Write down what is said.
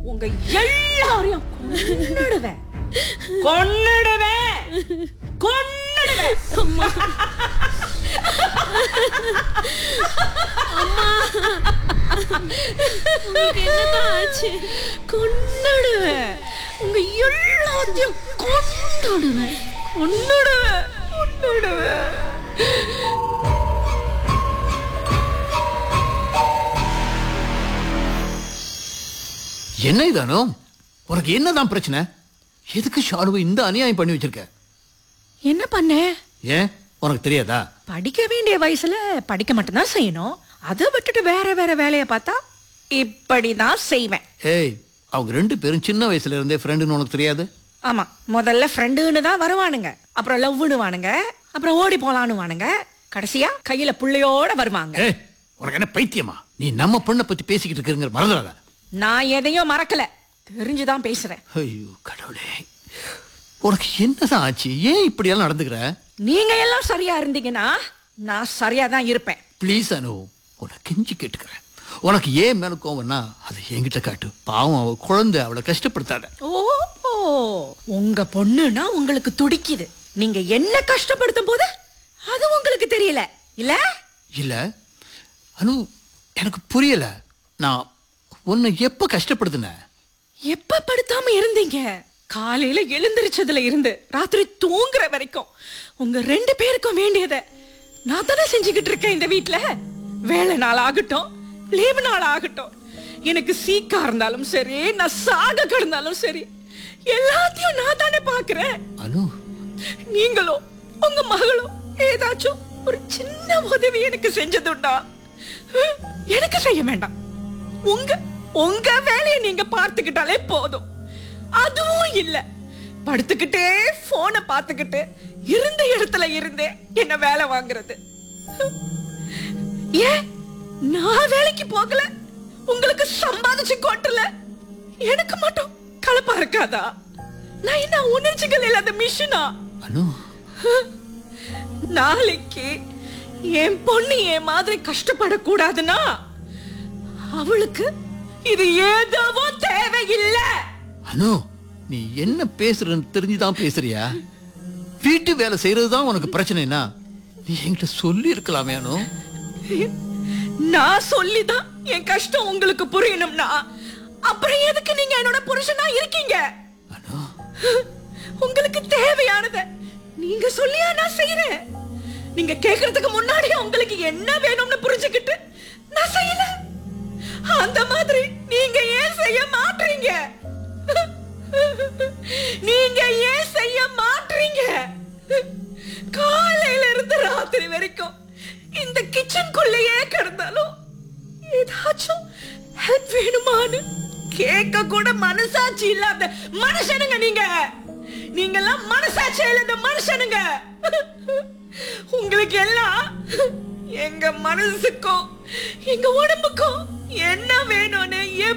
உங்க எல்லாரையும் கொன்னுடுவேன் கொன்னுடுவேன் கொன்னுடுவேன் உங்களுக்கு என்னதான் ஆச்சு கொன்னுடுவேன் உங்க எல்லாத்தையும் கொன்னுடுவேன் கொன்னுடுவேன் கொன்னுடுவேன் என்ன இதானோ உனக்கு என்னதான் பிரச்சனை எதுக்கு ஷாலுவை இந்த அநியாயம் பண்ணி வச்சிருக்க என்ன பண்ண ஏன் உனக்கு தெரியாதா படிக்க வேண்டிய வயசுல படிக்க மட்டும்தான் செய்யணும் அதை விட்டுட்டு வேற வேற வேலைய பார்த்தா இப்படிதான் செய்வேன் ஏய் அவங்க ரெண்டு பேரும் சின்ன வயசுல இருந்தே ஃப்ரெண்டுன்னு உனக்கு தெரியாது ஆமா முதல்ல ஃப்ரெண்டுன்னு தான் வருவானுங்க அப்புறம் லவ்னு வானுங்க அப்புறம் ஓடி போலான்னு வானுங்க கடைசியா கையில புள்ளையோட வருவாங்க ஏய் உனக்கு என்ன பைத்தியமா நீ நம்ம பொண்ணை பத்தி பேசிக்கிட்டு இருக்கிறங்க மறந்துடாத நான் எதையும் மறக்கல தெரிஞ்சுதான் பேசுறேன் ஐயோ கடவுளே உனக்கு என்னதான் ஆச்சு ஏன் இப்படி எல்லாம் நடந்துக்கிற நீங்க எல்லாம் சரியா இருந்தீங்கன்னா நான் சரியா தான் இருப்பேன் ப்ளீஸ் அனு உனக்கு கெஞ்சி கேட்டுக்கிறேன் உனக்கு ஏன் மேல கோவம்னா அதை என்கிட்ட காட்டு பாவம் அவ குழந்தை அவளை கஷ்டப்படுத்தாத ஓ உங்க பொண்ணுனா உங்களுக்கு துடிக்குது நீங்க என்ன கஷ்டப்படுத்தும் போது அது உங்களுக்கு தெரியல இல்ல இல்ல அனு எனக்கு புரியல நான் உன்னை எப்ப கஷ்டப்படுத்தினேன் எப்ப படுத்தாம இருந்தீங்க காலையில எழுந்திருச்சதுல இருந்து ராத்திரி தூங்குற வரைக்கும் உங்க ரெண்டு பேருக்கும் வேண்டியத நான் தானே செஞ்சுக்கிட்டு இருக்கேன் இந்த வீட்ல வேலை நாள் ஆகட்டும் லீவு நாள் ஆகட்டும் எனக்கு சீக்கா இருந்தாலும் சரி நான் சாக கிடந்தாலும் சரி எல்லாத்தையும் நான் தானே பாக்குறேன் அனு நீங்களும் உங்க மகளும் ஏதாச்சும் ஒரு சின்ன உதவி எனக்கு செஞ்சதுண்டா எனக்கு செய்ய வேண்டாம் உங்க உங்க வேலையை நீங்க பார்த்துக்கிட்டாலே போதும் அதுவும் இல்ல படுத்துக்கிட்டே போனை பார்த்துக்கிட்டு இருந்த இடத்துல இருந்தே என்ன வேலை வாங்குறது ஏன் நான் வேலைக்கு போகல உங்களுக்கு சம்பாதிச்சு கொட்டல எனக்கு மட்டும் கலப்பா இருக்காதா நான் என்ன உணர்ச்சிகள் இல்லாத மிஷினா அனு நாளைக்கு என் பொண்ணு என் மாதிரி கஷ்டப்படக்கூடாதுன்னா அவளுக்கு இது ஏதோ தேவையில்லை அனு நீ என்ன பேசுறன்னு தெரிஞ்சுதான் பேசுறியா வீட்டு வேலை செய்யறது தான் உனக்கு பிரச்சனைனா நீ என்கிட்ட சொல்லி இருக்கலாமே அனு நான் சொல்லிதான் என் கஷ்டம் உங்களுக்கு புரியணும்னா அப்புறம் எதுக்கு நீங்க என்னோட புருஷனா இருக்கீங்க அனு உங்களுக்கு தேவையானத நீங்க சொல்லியா நான் செய்யறேன் நீங்க கேக்குறதுக்கு முன்னாடியே உங்களுக்கு என்ன வேணும்னு புரிஞ்சுக்கிட்டு நான் செய்யல அந்த மாதிரி நீங்க ஏன் செய்ய மாட்டீங்க நீங்க ஏன் செய்ய மாட்டீங்க காலையில இருந்து ராத்திரி வரைக்கும் இந்த கிச்சனுக்குள்ளேயே கிடந்தாலும் ஏதாச்சும் ஹெல்ப் வேணுமான்னு கேட்க கூட மனசாட்சி இல்லாத மனுஷனுங்க நீங்க நீங்கெல்லாம் மனசாட்சி இல்லாத மனுஷனுங்க உங்களுக்கு எல்லாம் எங்க மனசுக்கும் எங்க உடம்புக்கும் என்ன வேணும்னு